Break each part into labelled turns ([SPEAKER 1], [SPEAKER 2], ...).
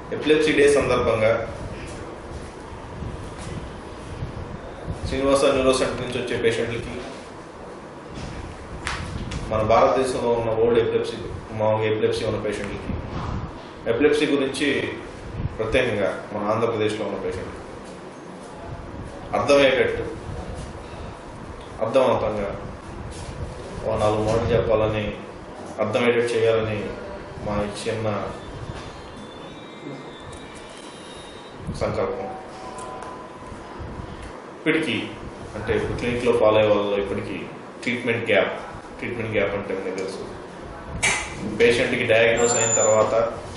[SPEAKER 1] epilepsy day సందర్భంగా Srinivasa neuro centre నుంచి వచ్చే పేషెంట్లకి మన భారతదేశంలో ఉన్న ఓల్డ్ ఎపిలెప్సీ మామూలుగా ఎపిలెప్సీ ఉన్న పేషెంట్లకి ఎపిలెప్సీ గురించి ప్రత్యేకంగా మన ఆంధ్రప్రదేశ్లో ఉన్న పేషెంట్లకి అర్థమయ్యేటట్టు అర్థవంతంగా ఓ నాలుగు మాటలు చెప్పాలని అర్థమయ్యేటట్టు చేయాలని మా చిన్న సంకల్పం ఇప్పటికీ అంటే క్లినిక్లో ఫాలో అయ్యే వాళ్ళు ఇప్పటికీ ట్రీట్మెంట్ గ్యాప్ ట్రీట్మెంట్ గ్యాప్ అంటే మీకు తెలుసు పేషెంట్కి డయాగ్నోస్ అయిన తర్వాత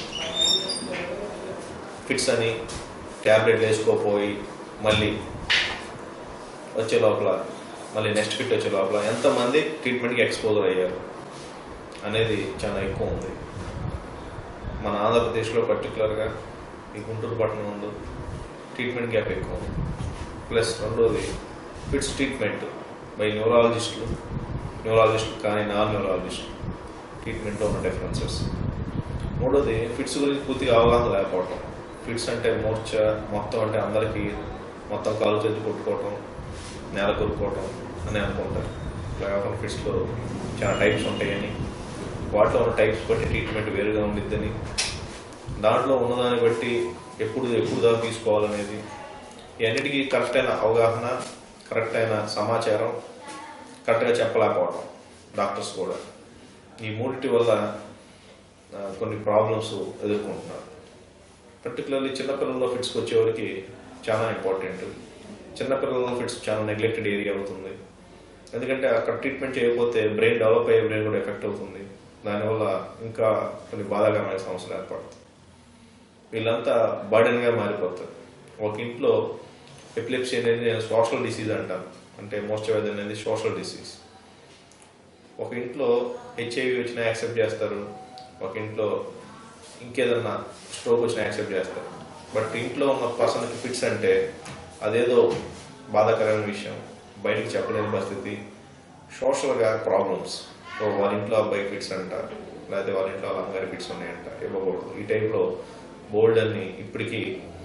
[SPEAKER 1] ఫిట్స్ అని ట్యాబ్లెట్లు వేసుకోపోయి మళ్ళీ వచ్చే లోపల మళ్ళీ నెక్స్ట్ ఫిట్ వచ్చే లోపల ఎంతమంది ట్రీట్మెంట్కి ఎక్స్పోజర్ అయ్యారు అనేది చాలా ఎక్కువ ఉంది మన ఆంధ్రప్రదేశ్లో పర్టికులర్గా ఈ గుంటూరు పట్టణం ముందు ట్రీట్మెంట్ గ్యాప్ ఎక్కువ ఉంది ప్లస్ రెండోది ఫిట్స్ ట్రీట్మెంట్ బై న్యూరాలజిస్టులు న్యూరాలజిస్టులు కానీ నాన్ న్యూరాలజిస్టులు ట్రీట్మెంట్లో ఉన్న డిఫరెన్సెస్ మూడోది ఫిట్స్ గురించి పూర్తిగా అవగాహన లేకపోవటం ఫిట్స్ అంటే మూర్ఛ మొత్తం అంటే అందరికీ మొత్తం కాలు చేతి కొట్టుకోవటం నేల కొట్టుకోవటం అని అనుకుంటారు ఇలా కాకుండా ఫిట్స్లో చాలా టైప్స్ ఉంటాయని వాటిలో ఉన్న టైప్స్ బట్టి ట్రీట్మెంట్ వేరుగా ఉండిద్దని దాంట్లో ఉన్నదాన్ని బట్టి ఎప్పుడు ఎప్పుడు దాకా తీసుకోవాలనేది ఈ అన్నిటికీ కరెక్ట్ అయిన అవగాహన కరెక్ట్ అయిన సమాచారం కరెక్ట్గా చెప్పలేకపోవటం డాక్టర్స్ కూడా ఈ మూడిటి వల్ల ఆ, కొన్ని ప్రాబ్లమ్స్ ఎదుర్కొంటున్నారు పర్టికులర్లీ చిన్నపిల్లల్లో ఫిట్స్కి వచ్చేవారికి చాలా ఇంపార్టెంట్ చిన్నపిల్లల్లో ఫిట్స్ చాలా నెగ్లెక్టెడ్ ఏరియా అవుతుంది ఎందుకంటే అక్కడ ట్రీట్మెంట్ చేయకపోతే బ్రెయిన్ డెవలప్ అయ్యే బ్రెయిన్ కూడా ఎఫెక్ట్ అవుతుంది దానివల్ల ఇంకా కొన్ని బాధాకరమైన సమస్యలు ఏర్పడతాయి వీళ్ళంతా బర్డెన్గా మారిపోతారు ఒక ఇంట్లో ఎపిలెప్సీ అనేది సోషల్ డిసీజ్ అంటారు అంటే మోర్చవ్యాధి అనేది సోషల్ డిసీజ్ ఒక ఇంట్లో హెచ్ఐవి వచ్చినా యాక్సెప్ట్ చేస్తారు ఒక ఇంట్లో ఇంకేదన్నా స్ట్రోక్ వచ్చినా యాక్సెప్ట్ చేస్తారు బట్ ఇంట్లో ఉన్న పర్సన్కి ఫిట్స్ అంటే అదేదో బాధాకరమైన విషయం బయటికి చెప్పలేని పరిస్థితి సోషల్గా ప్రాబ్లమ్స్ సో వాళ్ళ ఇంట్లో అబ్బాయి ఫిట్స్ అంట లేకపోతే వాళ్ళ ఇంట్లో వాళ్ళ అమ్మగారి ఫిట్స్ ఉన్నాయంట ఇవ్వకూడదు ఈ టైంలో బోల్డ్ అని ఇప్పటికీ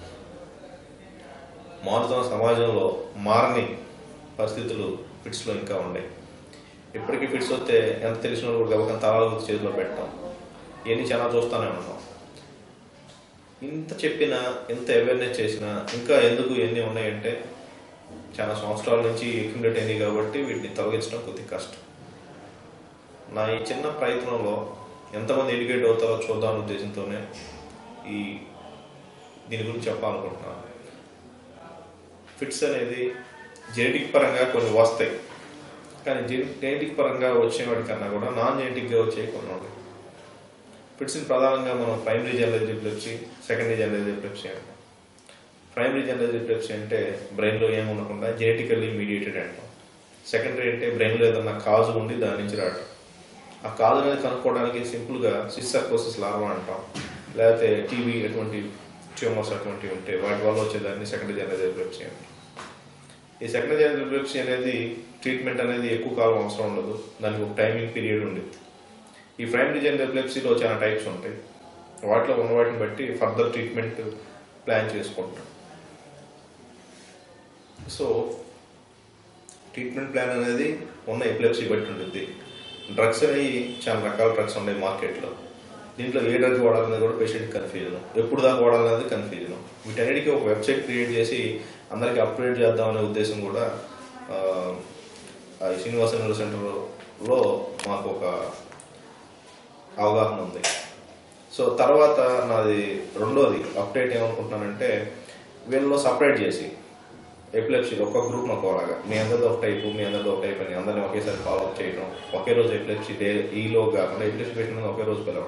[SPEAKER 1] మారుతున్న సమాజంలో మారని పరిస్థితులు ఫిట్స్లో ఇంకా ఉన్నాయి ఇప్పటికీ ఫిట్స్ వస్తే ఎంత తెలిసిన వాళ్ళు కూడా గబకం తాళాలు గుర్తు చేతిలో పెట్టడం ఇవన్నీ చాలా చూస్తూనే ఉన్నాం ఇంత చెప్పినా ఎంత అవేర్నెస్ చేసినా ఇంకా ఎందుకు ఎన్ని ఉన్నాయంటే చాలా సంవత్సరాల నుంచి అక్యుమిలేట్ అయింది కాబట్టి వీటిని తొలగించడం కొద్దిగా కష్టం నా ఈ చిన్న ప్రయత్నంలో ఎంతమంది ఎడ్యుకేట్ అవుతారో చూద్దాం ఉద్దేశంతోనే ఈ దీని గురించి చెప్పాలనుకుంటున్నాను ఫిట్స్ అనేది జెనెటిక్ పరంగా కొన్ని వస్తాయి కానీ జెనెటిక్ పరంగా వచ్చే వాటికన్నా కూడా నాన్ జెనెటిక్గా వచ్చే కొన్ని ఉన్నాయి ఫిట్స్ని ప్రధానంగా మనం primary general epilepsy secondary general epilepsy అంటాం ప్రైమరీ జనరల్ ఎపిలెప్సీ అంటే బ్రెయిన్లో ఏమి ఉండకుండా జెనెటికల్లీ మీడియేటెడ్ అంటాం సెకండరీ అంటే బ్రెయిన్లో ఏదన్నా కాజు ఉండి దాని నుంచి రావటం ఆ కాజు అనేది కనుక్కోవడానికి సింపుల్గా సిస్సర్కోసిస్ లార్వా అంటాం లేకపోతే టీవీ అటువంటి ట్యూమర్స్ అటువంటివి ఉంటే వాటి వల్ల వచ్చేదాన్ని సెకండరీ జనరల్ ఎపిలెప్సీ అంటాం ఈ సెకండరీ జనరల్ ఎపిలెప్సీ అనేది ట్రీట్మెంట్ అనేది ఎక్కువ కాలం అవసరం ఉండదు దానికి ఒక టైమింగ్ పీరియడ్ ఉండేది ఈ ప్రైమరీ జనరల్ ఎపిలెప్సీలో చాలా టైప్స్ ఉంటాయి వాటిలో ఉన్న వాటిని బట్టి ఫర్దర్ ట్రీట్మెంట్ ప్లాన్ చేసుకుంటాం సో ట్రీట్మెంట్ ప్లాన్ అనేది ఉన్న ఎపిలెప్సీ బట్టి ఉంటుంది డ్రగ్స్ అనేవి చాలా రకాల డ్రగ్స్ ఉన్నాయి మార్కెట్లో దీంట్లో ఏ డ్రగ్ వాడాలనేది కూడా పేషెంట్ కన్ఫ్యూజన్ ఎప్పుడు దాకా వాడాలనేది కన్ఫ్యూజన్ వీటన్నిటికీ ఒక వెబ్సైట్ క్రియేట్ చేసి అందరికీ అప్డేట్ చేద్దామనే ఉద్దేశం కూడా ఆ, ఆ శ్రీనివాస న్యూరో సెంటర్లో మాకు ఒక అవగాహన ఉంది సో తర్వాత నాది రెండోది అప్డేట్ ఏమనుకుంటున్నానంటే వీళ్ళలో సపరేట్ చేసి ఎపిలెప్సీ ఒక గ్రూప్ ఒకలాగా మీ అందరితో ఒక టైపు మీ అందరితో ఒక టైప్ అని అందరిని ఒకేసారి ఫాలో అప్ చేయడం ఒకే రోజు ఎపిలెప్సీ డే ఈలో కాకుండా ఎపిలెప్సీ పేషెంట్ ఒకే రోజు పిలవడం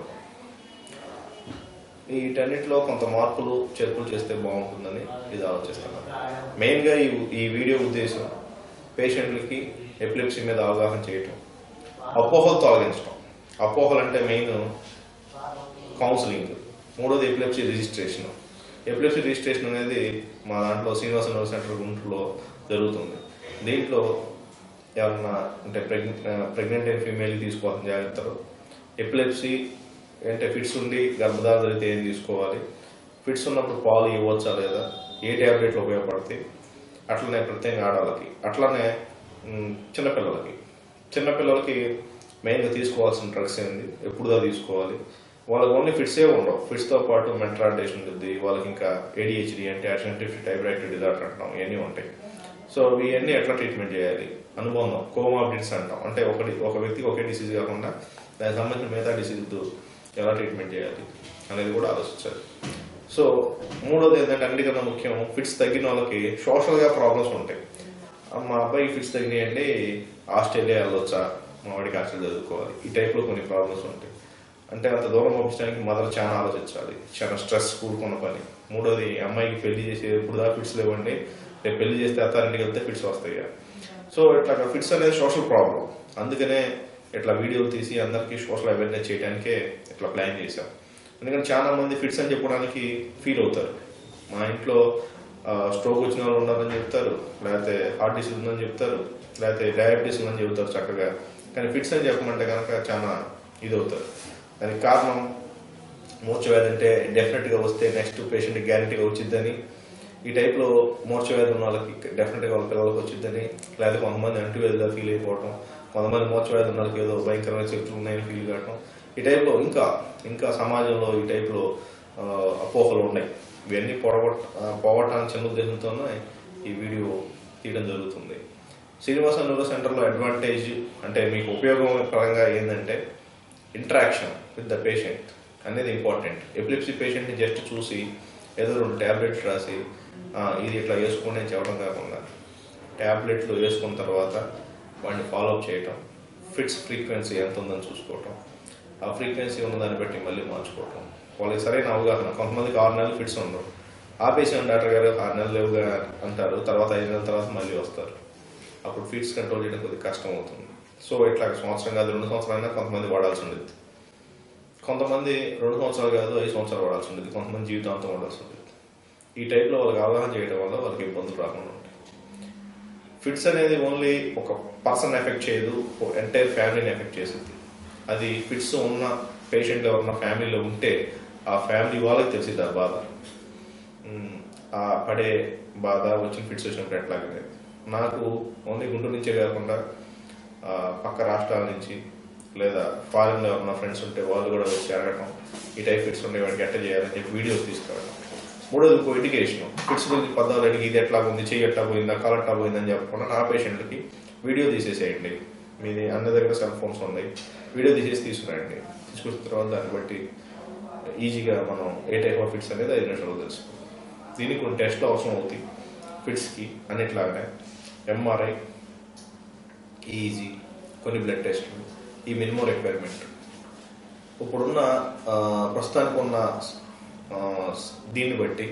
[SPEAKER 1] వీటన్నిటిలో కొంత మార్పులు చేర్పులు చేస్తే బాగుంటుందని ఇది ఆలోచిస్తున్నాను మెయిన్గా ఈ ఈ వీడియో ఉద్దేశం పేషెంట్లకి ఎపిలెప్సీ మీద అవగాహన చేయటం అపోహలు తొలగించడం అపోహలు అంటే మెయిన్ కౌన్సిలింగ్ మూడోది ఎపిలెప్సీ రిజిస్ట్రేషన్ ఎపిలెప్సీ రిజిస్ట్రేషన్ అనేది మా దాంట్లో శ్రీనివాస న్యూరో సెంటర్ గుంటూరులో జరుగుతుంది దీంట్లో ఎవరన్నా అంటే ప్రెగ్నెంట్ ప్రెగ్నెంట్ అయిన ఫీమేల్ తీసుకోవాల్సిన జాగ్రత్తలు ఎపిలెప్సీ అంటే ఫిట్స్ ఉండి గర్భధారణ జరిగితే ఏం తీసుకోవాలి ఫిట్స్ ఉన్నప్పుడు పాలు ఇవ్వచ్చా లేదా ఏ ట్యాబ్లెట్లు ఉపయోగపడతాయి అట్లనే ప్రత్యేకంగా ఆడవాళ్ళకి అట్లనే మ్, చిన్నపిల్లలకి చిన్నపిల్లలకి మెయిన్గా తీసుకోవాల్సిన డ్రగ్స్ ఏంది ఎప్పుడుదా తీసుకోవాలి వాళ్ళకి ఓన్లీ ఫిట్సే ఉండవు ఫిట్స్తో పాటు మెంట్రాడేషన్ ఉంటుంది వాళ్ళకి ఇంకా ఏడిహెచ్డి అంటే అటెంటివ్ టైబ్రాక్టివ్ డిజార్డర్ అంటాం ఇవన్నీ ఉంటాయి సో ఇవన్నీ ఎట్లా ట్రీట్మెంట్ చేయాలి అనుబంధం కోమాబిడిట్స్ అంటాం అంటే ఒకటి ఒక వ్యక్తికి ఒకే డిసీజ్ కాకుండా దానికి సంబంధించిన మిగతా డిసీజ్ ఎలా ట్రీట్మెంట్ చేయాలి అనేది కూడా ఆలోచించాలి సో మూడోది ఏంటంటే అన్నిటికన్నా ముఖ్యం ఫిట్స్ తగ్గిన వాళ్ళకి సోషల్గా ప్రాబ్లమ్స్ ఉంటాయి ఆ, మా అబ్బాయికి ఫిట్స్ తగ్గినాయండి ఆస్ట్రేలియా వెళ్ళొచ్చా మా వాడికి ఆస్ట్రేలియా చదువుకోవాలి ఈ టైప్లో కొన్ని ప్రాబ్లమ్స్ ఉంటాయి అంటే అంత దూరం పంపించడానికి మదర్ చాలా ఆలోచించాలి చాలా స్ట్రెస్ కూడుకున్న పని మూడోది అమ్మాయికి పెళ్లి చేసి ఇప్పుడు దాకా ఫిట్స్ లేవండి రేపు పెళ్లి చేస్తే అత్తారింటికి వెళ్తే ఫిట్స్ వస్తాయి సో ఇట్లా ఫిట్స్ అనేది సోషల్ ప్రాబ్లం అందుకనే ఇట్లా వీడియోలు తీసి అందరికీ సోషల్ అవేర్నెస్ చేయడానికే ఇట్లా ప్లాన్ చేశాం ఎందుకంటే చాలా మంది ఫిట్స్ అని చెప్పడానికి ఫీల్ అవుతారు మా ఇంట్లో స్ట్రోక్ వచ్చిన వాళ్ళు ఉన్నారని చెప్తారు లేకపోతే హార్ట్ డిసీజ్ ఉందని చెప్తారు లేకపోతే డయాబెటీస్ ఉందని చెప్తారు చక్కగా కానీ ఫిట్స్ అని చెప్పమంటే కనుక చాలా ఇది అవుతారు దానికి కారణం మూర్చవ్యాధి అంటే డెఫినెట్గా వస్తే నెక్స్ట్ పేషెంట్ గ్యారంటీగా వచ్చిద్దని ఈ టైప్లో మూర్చవ్యాధి ఉన్న వాళ్ళకి డెఫినెట్గా వాళ్ళ పిల్లలకు వచ్చిద్దని లేదా కొంతమంది అంటువ్యాధిగా ఫీల్ అయిపోవటం కొంతమంది మూర్చవ్యాధి ఉన్న వాళ్ళకి ఏదో భయంకరమైన శక్తులు ఉన్నాయని ఫీల్ కావటం ఈ టైప్లో ఇంకా ఇంకా సమాజంలో ఈ టైప్లో ఆ, అపోహలు ఉన్నాయి ఇవన్నీ పొడగొట్ట ఆ, పోగొట్టడానికి చిన్న ఉద్దేశంతోనే ఈ వీడియో తీయడం జరుగుతుంది శ్రీనివాస న్యూరో సెంటర్లో అడ్వాంటేజ్ అంటే మీకు ఉపయోగం పరంగా ఏంటంటే ఇంటరాక్షన్ విత్ ద పేషెంట్ అనేది ఇంపార్టెంట్ ఎపిలిప్సీ పేషెంట్ని జస్ట్ చూసి ఏదో రెండు ట్యాబ్లెట్స్ రాసి "ఆ, ఇది ఇట్లా వేసుకోండి అని చెప్పడం కాకుండా ట్యాబ్లెట్లు వేసుకున్న తర్వాత వాడిని ఫాలోఅప్ చేయటం ఫిట్స్ ఫ్రీక్వెన్సీ ఎంత ఉందని చూసుకోవటం ఆ ఫ్రీక్వెన్సీ ఉన్న దాన్ని బట్టి మళ్ళీ మార్చుకోవటం వాళ్ళకి సరైన అవగాహన కొంతమందికి ఆరు నెలలు ఫిట్స్ ఉండవు ఆపేసాం డాక్టర్ గారు ఆరు నెలలు లేవుగా అంటారు తర్వాత ఐదు నెలల తర్వాత మళ్ళీ వస్తారు అప్పుడు ఫిట్స్ కంట్రోల్ చేయడం కొద్దిగా కష్టం అవుతుంది సో ఇట్లా సంవత్సరం కాదు రెండు సంవత్సరాలైనా కొంతమంది వాడాల్సి ఉండేది కొంతమంది రెండు సంవత్సరాలు కాదు ఐదు సంవత్సరాలు వాడాల్సి ఉండేది కొంతమంది జీవితాంతం వాడాల్సి ఉండేది ఈ టైప్లో వాళ్ళకి అవగాహన చేయడం వల్ల వాళ్ళకి ఇబ్బందులు రాకుండా ఉంటాయి ఫిట్స్ అనేది ఓన్లీ ఒక పర్సన్ ఎఫెక్ట్ చేయదు ఎంటైర్ ఫ్యామిలీని ఎఫెక్ట్ చేసింది అది ఫిట్స్ ఉన్న పేషెంట్ ఎవరన్నా ఫ్యామిలీలో ఉంటే ఆ ఫ్యామిలీ వాళ్ళకి తెలిసింది ఆ బాధ ఉమ్, ఆ పడే బాధ వచ్చిన ఫిట్స్ వచ్చినప్పుడు ఎట్లాగనే నాకు ఓన్లీ గుంటూరు నుంచే కాకుండా ఆ, పక్క రాష్ట్రాల నుంచి లేదా ఫారిన్లో ఉన్న ఫ్రెండ్స్ ఉంటే వాళ్ళు కూడా వచ్చి అడగటం ఈ టైప్ ఫిట్స్ ఉండే వాడికి ఎట్లా చేయాలని చెప్పి వీడియోస్ తీసుకురావడం మూడోది ఇంకో ఎడ్యుకేషన్ ఫిట్స్ గురించి పద్దాలు అడిగి ఇది ఎట్లా ఉంది చెయ్యి ఎట్లా పోయిందా కాలు ఎట్లా పోయిందని చెప్పకుండా నా పేషెంట్కి వీడియో తీసేసేయండి మీది అందరి దగ్గర సెల్ ఫోన్స్ ఉన్నాయి వీడియో తీసేసి తీసుకురండి తీసుకొచ్చిన తర్వాత దాన్ని బట్టి ఈజీగా మనం ఏ టైప్ ఆఫ్ ఫిట్స్ అనేది ఐదు నిమిషాలు తెలుసుకోవాలి దీనికి కొన్ని టెస్ట్లు అవసరం అవుతాయి ఫిట్స్కి అన్నిట్లాగానే ఎంఆర్ఐ ఈజీ కొన్ని బ్లడ్ టెస్ట్లు ఈ మినిమం రిక్వైర్మెంట్ ఇప్పుడున్న ఆ, ప్రస్తుతానికి ఉన్న ఆ, దీన్ని బట్టి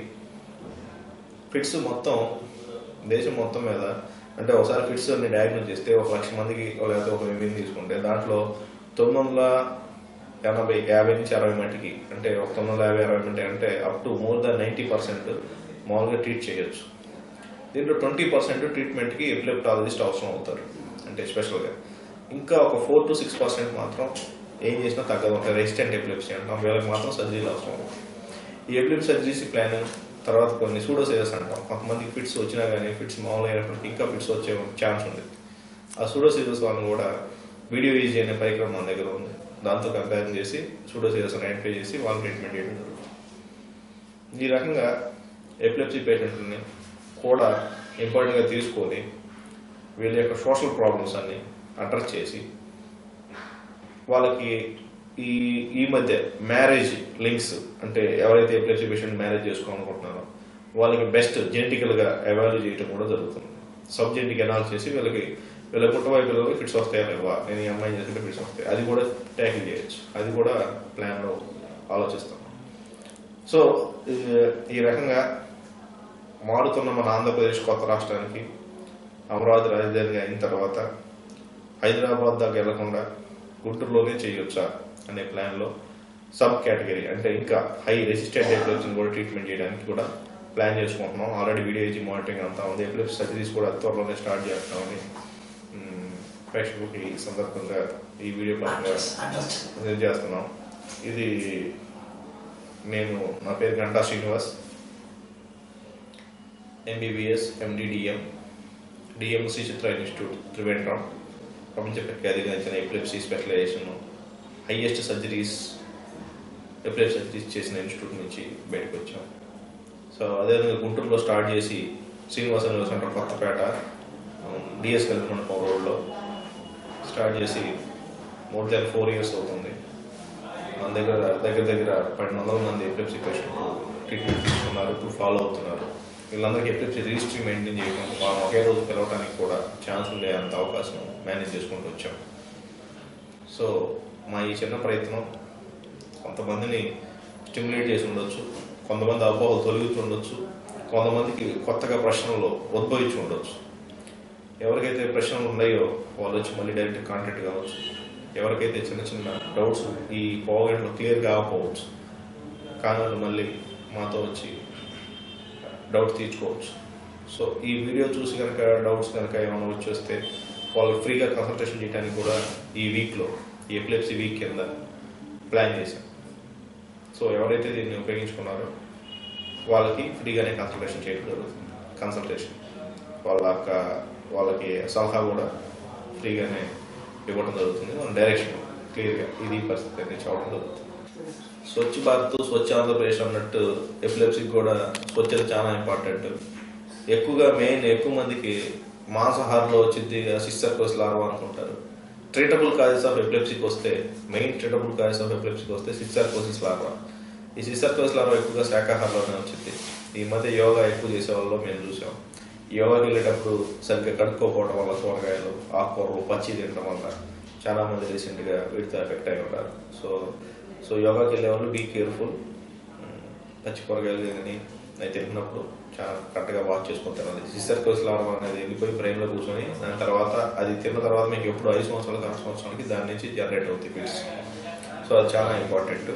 [SPEAKER 1] ఫిట్స్ మొత్తం దేశం మొత్తం మీద అంటే ఒకసారి ఫిట్స్ అన్ని డయాగ్నోస్ చేస్తే ఒక లక్ష మందికి లేకపోతే ఒక వెయ్యి తీసుకుంటే దాంట్లో తొమ్మిది వందల ఎనభై యాభై నుంచి అరవై మట్టికి అంటే ఒక తొమ్మిది వందల యాభై అరవై మట్టి అంటే up to more than ninety percent మామూలుగా ట్రీట్ చేయొచ్చు దీంట్లో ట్వంటీ పర్సెంట్ ట్రీట్మెంట్కి ఎపిలెప్టాలజిస్ట్ అవసరం అవుతారు అంటే స్పెషల్గా ఇంకా ఒక ఫోర్ టు సిక్స్ పర్సెంట్ మాత్రం ఏం చేసినా తగ్గదు ఉంటాయి రెసిస్టెంట్ ఎపిలెప్సీ అంటాం వీళ్ళకి మాత్రం సర్జరీలు అవసరం అవుతుంది ఈ ఎపిలెప్సీ సర్జరీస్ ప్లాన్ తర్వాత కొన్ని సూడోసేజెస్ అంటాం కొంతమందికి ఫిట్స్ వచ్చినా కానీ ఫిట్స్ మామూలు అయినప్పటికీ ఇంకా ఫిట్స్ వచ్చే ఛాన్స్ ఉంది ఆ సూడోసేజెస్ వాళ్ళని కూడా వీడియో ఈజీ అనే పరికరం మన దగ్గర ఉంది దాంతో కంపారిజన్ చేసి సూడోసేజెస్ ఐడెంటిఫై చేసి వాళ్ళని ట్రీట్మెంట్ చేయడం జరుగుతుంది ఈ రకంగా ఎపిలెప్సీ పేషెంట్ని కూడా ఇంపార్టెంట్గా తీసుకొని వీళ్ళ యొక్క సోషల్ ప్రాబ్లమ్స్ అన్ని అడ్రస్ చేసి వాళ్ళకి ఈ ఈ మధ్య మ్యారేజ్ లింక్స్ అంటే ఎవరైతే ఎపిలెప్సీ పేషెంట్ మ్యారేజ్ చేసుకోవాలనుకుంటున్నారో వాళ్ళకి బెస్ట్ జెనెటికల్గా అవాల్యూ చేయడం కూడా జరుగుతుంది సబ్ జెనెటిక్ అనాలిసిస్ చేసి వీళ్ళకి వీళ్ళ పుట్టవాయి పిల్లలకి ఫిట్స్ వస్తాయా లేవా నేను ఈ అమ్మాయి చేసుకుంటే ఫిట్స్ వస్తాయి అది కూడా ట్యాకిల్ చేయొచ్చు అది కూడా ప్లాన్లో ఆలోచిస్తాం సో ఈ- ఈ రకంగా మారుతున్న మన ఆంధ్రప్రదేశ్ కొత్త రాష్ట్రానికి అమరావతి రాజధానిగా అయిన తర్వాత హైదరాబాద్ దాకా వెళ్లకుండా గుంటూరులోనే చేయొచ్చా అనే ప్లాన్లో సబ్ కేటగిరీ అంటే ఇంకా హై రెసిస్టెంట్ ఎపిలెప్సీని కూడా ట్రీట్మెంట్ చేయడానికి కూడా ప్లాన్ చేసుకుంటున్నాం ఆల్రెడీ వీడియో ఏజీ మానిటరింగ్ అంతా ఉంది ఎపిలెప్సీ సర్జరీస్ కూడా త్వరలోనే స్టార్ట్ చేస్తామని మ్, ప్రేక్షకులకి ఈ సందర్భంగా ఈ వీడియో పరంగా చేస్తున్నాం ఇది నేను నా పేరు గంటా శ్రీనివాస్ ఎంబీబీఎస్ ఎండిడిఎం డిఎంసి చిత్ర ఇన్స్టిట్యూట్ త్రివేంద్రం ప్రపంచ ప్రఖ్యాతిగాంచిన epilepsy specialization highest surgeries epilepsy surgeries చేసిన ఇన్స్టిట్యూట్ నుంచి బయటకు వచ్చాం సో అదేవిధంగా గుంటూరులో స్టార్ట్ చేసి శ్రీనివాస సెంటర్ కొత్తపేట డిఎస్ కల్పమండపం రోడ్లో స్టార్ట్ చేసి మోర్ దాన్ ఫోర్ ఇయర్స్ అవుతుంది మన దగ్గర దగ్గర దగ్గర పన్నెండు వందల మంది ఎపిలెప్సీ పేషెంట్ ట్రీట్మెంట్ తీసుకున్నారు ఇప్పుడు ఫాలో అవుతున్నారు వీళ్ళందరికీ ఎపిలెప్సీ రిజిస్ట్రీ మెయింటైన్ చేయడం వాళ్ళని ఒకే రోజు పిలవడానికి కూడా ఛాన్స్ ఉండే అంత అవకాశం మేనేజ్ చేసుకుంటూ వచ్చాం సో మా ఈ చిన్న ప్రయత్నం కొంతమందిని స్టిమ్యులేట్ చేసి ఉండొచ్చు కొంతమంది అపోహలు తొలగుతూ ఉండొచ్చు కొంతమందికి కొత్తగా ప్రశ్నలు ఉద్భవించి ఉండొచ్చు ఎవరికైతే ప్రశ్నలు ఉన్నాయో వాళ్ళు వచ్చి మళ్ళీ డైరెక్ట్ కాంటాక్ట్ కావచ్చు ఎవరికైతే చిన్న చిన్న డౌట్స్ ఈ కోవిడ్లో క్లియర్ కాకపోవచ్చు కానీ వాళ్ళు మళ్ళీ మాతో వచ్చి డౌట్స్ తీర్చుకోవచ్చు సో ఈ వీడియో చూసి కనుక డౌట్స్ కనుక ఏమైనా వచ్చి వస్తే వాళ్ళు ఫ్రీగా కన్సల్టేషన్ చేయడానికి కూడా ఈ వీక్లో ఈ ఎపిలెప్సీ వీక్ కింద ప్లాన్ చేశాం సో ఎవరైతే దీన్ని ఉపయోగించుకున్నారో వాళ్ళకి ఫ్రీగానే కన్సల్టేషన్ చేయడం జరుగుతుంది కన్సల్టేషన్ వాళ్ళ యొక్క వాళ్ళకి సలహా కూడా ఫ్రీగానే ఇవ్వడం జరుగుతుంది మన డైరెక్షన్ క్లియర్గా ఇది పరిస్థితి అనేది చెప్పడం జరుగుతుంది స్వచ్ఛ భారత్ స్వచ్ఛ ఆంధ్రప్రదేశ్ అన్నట్టు ఎపిలెప్సీకి కూడా స్వచ్ఛత చాలా ఇంపార్టెంట్ ఎక్కువగా మెయిన్ ఎక్కువ మందికి మాంసాహారంలో వచ్చింది సిస్టర్ కోస్ లార్వా అనుకుంటారు ట్రీటబుల్ కాజెస్ ఆఫ్ ఎపిలెప్సీకి వస్తే మెయిన్ ట్రీటబుల్ కాజెస్ ఆఫ్ ఎపిలెప్సీకి వస్తే సిస్టర్ కోసిస్ లార్వా ఈ సిస్టర్ కోస్ లార్వా ఎక్కువగా శాఖాహారంలోనే వచ్చింది ఈ మధ్య యోగా ఎక్కువ చేసే వాళ్ళు మేము చూసాం యోగాకి వెళ్ళేటప్పుడు సరిగ్గా కడుక్కోకపోవడం వల్ల కూరగాయలు ఆకుకూరలు పచ్చి తినడం వల్ల చాలా మంది రీసెంట్గా వీటితో ఎఫెక్ట్ అయి ఉంటారు సో సో యోగాకి వెళ్ళే వాళ్ళు బీ కేర్ఫుల్ పచ్చి కూరగాయలు కానీ అవి తింటున్నప్పుడు చాలా కరెక్ట్గా వాచ్ చేసుకుని తినాలి సిస్టర్ కోర్స్ లార్వా అనేది వెళ్ళిపోయి బ్రెయిన్లో కూర్చొని దాని తర్వాత అది తిన్న తర్వాత మీకు ఎప్పుడు ఐదు సంవత్సరాలకు ఆరు సంవత్సరాలకి దాని నుంచి జనరేట్ అవుతాయి పిల్స్ సో అది చాలా ఇంపార్టెంట్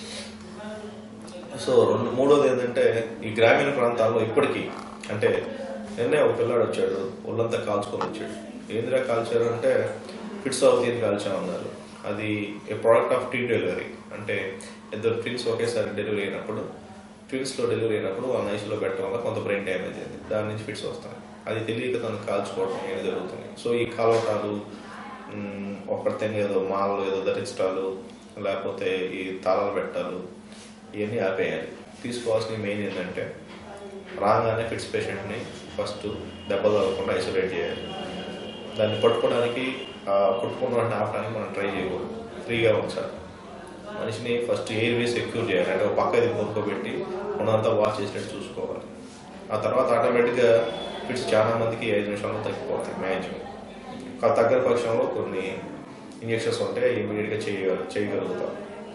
[SPEAKER 1] సో రెండు మూడోది ఏంటంటే ఈ గ్రామీణ ప్రాంతాల్లో ఇప్పటికీ అంటే నిన్నే ఒక పిల్లాడు వచ్చాడు ఒళ్ళంతా కాల్చుకొని వచ్చాడు ఏందిరా కాల్చారు అంటే ఫిట్స్ అవుతుంది కాల్చామన్నారు అది ఏ ప్రోడక్ట్ ఆఫ్ టీ డెలివరీ అంటే ఇద్దరు ట్విన్స్ ఒకేసారి డెలివరీ అయినప్పుడు ట్విన్స్లో డెలివరీ అయినప్పుడు వాళ్ళ ఐసీలో పెట్టడం వల్ల కొంత బ్రెయిన్ డ్యామేజ్ అయింది దాని నుంచి ఫిట్స్ వస్తాయి అది తెలియక తను కాల్చుకోవడం అనేది జరుగుతుంది సో ఈ కాలవటాలు ఒక్కడితే ఏదో మాలలు ఏదో ధరించడాలు లేకపోతే ఈ తాళాలు పెట్టాలు ఇవన్నీ ఆపేయాలి తీసుకోవాల్సిన మెయిన్ ఏంటంటే రాగానే ఫిట్స్ పేషెంట్ని ఫస్ట్ దెబ్బ తగలకుండా ఐసోలేట్ చేయాలి దాన్ని పట్టుకోవడానికి కొట్టుకున్న వాటిని ఆపడానికి మనం ట్రై చేయకూడదు ఫ్రీగా ఉంచాలి మనిషిని ఫస్ట్ ఎయిర్ వేస్ సెక్యూర్ చేయాలి అంటే ఒక పక్క ఇది కొనుక్కోబెట్టి ఉన్నంతా వాష్ చేసినట్టు చూసుకోవాలి ఆ తర్వాత ఆటోమేటిక్గా ఫిట్స్ చాలా మందికి ఐదు నిమిషాల్లో తగ్గిపోతాయి మ్యాక్సిమం ఆ తగ్గని పక్షంలో కొన్ని ఇంజెక్షన్స్ ఉంటే ఇమీడియట్గా చేయగల చేయగలుగుతాం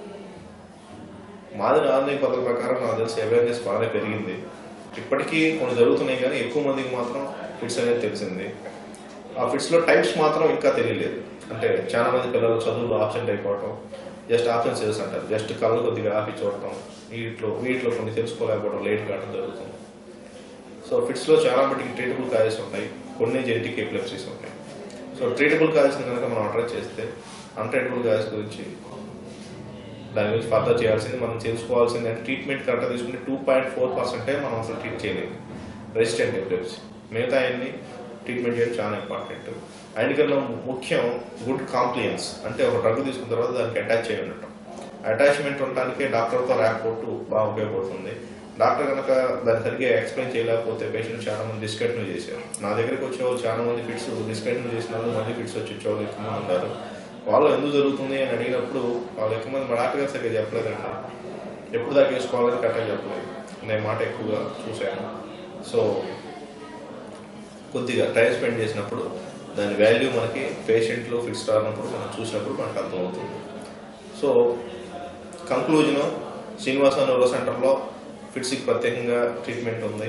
[SPEAKER 1] మాది ఆధునిక పద్ధతి ప్రకారం నాకు తెలిసి అవేర్నెస్ బాగానే పెరిగింది ఇప్పటికీ కొన్ని జరుగుతున్నాయి కానీ ఎక్కువ మందికి మాత్రం ఫిట్స్ అనేది తెలిసింది ఆ ఫిట్స్లో టైప్స్ మాత్రం ఇంకా తెలియలేదు అంటే చాలా మంది పిల్లలు చదువులో ఆబ్సెంట్ అయిపోవటం జస్ట్ ఆప్షన్ సేల్స్ అంటారు జస్ట్ కళ్ళు కొద్దిగా ఆపి చూడటం వీటిలో వీటిలో కొన్ని తెలుసుకోలేకపోవడం లేట్ కావడం జరుగుతుంది సో ఫిట్స్లో చాలా మటుకి ట్రీటబుల్ కాజెస్ ఉంటాయి కొన్ని జెనెటిక్ ఎపిలెప్సీస్ ఉంటాయి సో ట్రీటబుల్ కాజెస్ని కనుక మనం అడ్రస్ చేస్తే అన్ట్రీటబుల్ కాజెస్ గురించి దాని గురించి ఫర్దర్ చేయాల్సింది మనం తెలుసుకోవాల్సింది అంటే ట్రీట్మెంట్ కరెక్ట్గా తీసుకుంటే టూ పాయింట్ ఫోర్ పర్సెంటే మనం అసలు ట్రీట్ చేయలేదు రెసిస్టెంట్ ఎపిలెప్సీ మిగతా అన్ని ట్రీట్మెంట్ చేయడం చాలా ఇంపార్టెంట్ అన్నిటికన్నా ముఖ్యం గుడ్ కాంప్లియన్స్ అంటే ఒక డ్రగ్ తీసుకున్న తర్వాత దానికి అటాచ్ చేయి ఉండటం అటాచ్మెంట్ ఉండటానికి డాక్టర్తో ర్యాపోర్ట్ బాగా ఉపయోగపడుతుంది డాక్టర్ కనుక దాన్ని సరిగ్గా ఎక్స్ప్లెయిన్ చేయలేకపోతే పేషెంట్ చాలా మంది డిస్కంటిన్యూ చేశారు నా దగ్గరికి వచ్చే వాళ్ళు చాలా మంది ఫిట్స్ డిస్కంటిన్యూ చేసిన వాళ్ళు మళ్ళీ ఫిట్స్ వచ్చి వచ్చే వాళ్ళు ఎక్కువ మంది ఉన్నారు వాళ్ళు ఎందుకు జరుగుతుంది అని అడిగినప్పుడు వాళ్ళు ఎక్కువ మంది మా డాక్టర్ గారు సరిగ్గా చెప్పలేదండి ఎప్పుడు దాకా వేసుకోవాలని కరెక్ట్గా చెప్పలేదు అనే మాట ఎక్కువగా చూశాను సో కొద్దిగా టైం స్పెండ్ చేసినప్పుడు దాని వాల్యూ మనకి పేషెంట్లు ఫిక్స్ రానప్పుడు మనం చూసినప్పుడు మనకు అర్థమవుతుంది సో కంక్లూజన్ శ్రీనివాస న్యూరో సెంటర్లో ఫిట్స్కి ప్రత్యేకంగా ట్రీట్మెంట్ ఉంది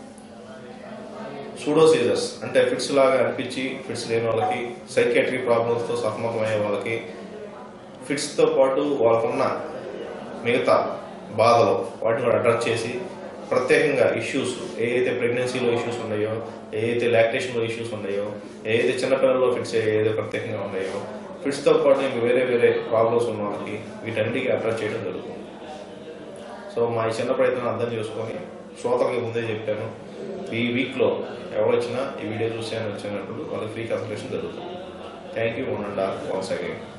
[SPEAKER 1] సూడోసీజర్స్ అంటే ఫిట్స్ లాగా అనిపించి ఫిట్స్ లేని వాళ్ళకి సైకాట్రిక్ ప్రాబ్లమ్స్తో సతమతమయ్యే వాళ్ళకి ఫిట్స్తో పాటు వాళ్ళకున్న మిగతా బాధలు వాటిని కూడా అడ్రస్ చేసి ప్రత్యేకంగా ఇష్యూస్ ఏదైతే ప్రెగ్నెన్సీలో ఇష్యూస్ ఉన్నాయో ఏదైతే లాక్టేషన్లో ఇష్యూస్ ఉన్నాయో ఏదైతే చిన్నపిల్లల్లో ఫిట్స్ ఏదైతే ప్రత్యేకంగా ఉన్నాయో ఫిట్స్తో పాటు ఇంకా వేరే వేరే ప్రాబ్లమ్స్ ఉన్న వాళ్ళకి వీటన్నిటికీ అడ్రస్ చేయడం జరుగుతుంది సో సో మా ఈ చిన్న ప్రయత్నం అర్థం చేసుకొని శ్రోతలకి ముందే చెప్పాను ఈ వీక్లో ఎవరు వచ్చినా ఈ వీడియో చూసాను వచ్చినప్పుడు వాళ్ళకి ఫ్రీ కన్సల్టేషన్ జరుగుతుంది thank you one and all once again